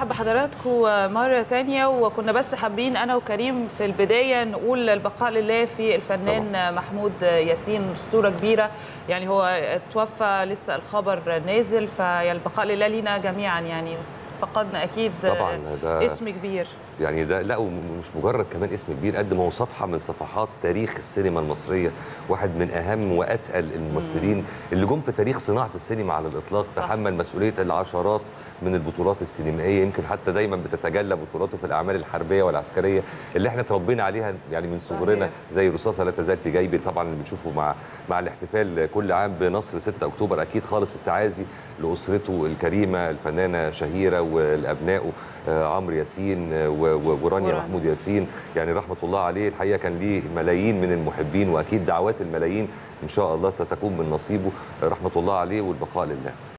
برحب بحضراتكم مرة تانية وكنا بس حابين أنا وكريم في البداية نقول البقاء لله في الفنان طبعا. محمود ياسين أسطورة كبيرة يعني هو توفى لسه الخبر نازل فالبقاء لله لينا جميعا يعني فقدنا أكيد طبعا ده اسم كبير يعني ده لا ومش مجرد كمان اسم كبير قد ما هو صفحه من صفحات تاريخ السينما المصريه واحد من اهم واتقل الممثلين مم. اللي جم في تاريخ صناعه السينما على الاطلاق صح. تحمل مسؤوليه العشرات من البطولات السينمائيه يمكن حتى دايما بتتجلى بطولاته في الاعمال الحربيه والعسكريه اللي احنا تربينا عليها يعني من صغرنا زي رصاصه لا تزال في جيبي طبعا اللي بنشوفه مع مع الاحتفال كل عام بنصر 6 اكتوبر اكيد خالص التعازي لاسرته الكريمه الفنانه شهيره والابنائه عمرو ياسين ورانيا محمود ياسين يعني رحمه الله عليه الحقيقه كان ليه ملايين من المحبين واكيد دعوات الملايين ان شاء الله ستكون من نصيبه رحمه الله عليه والبقاء لله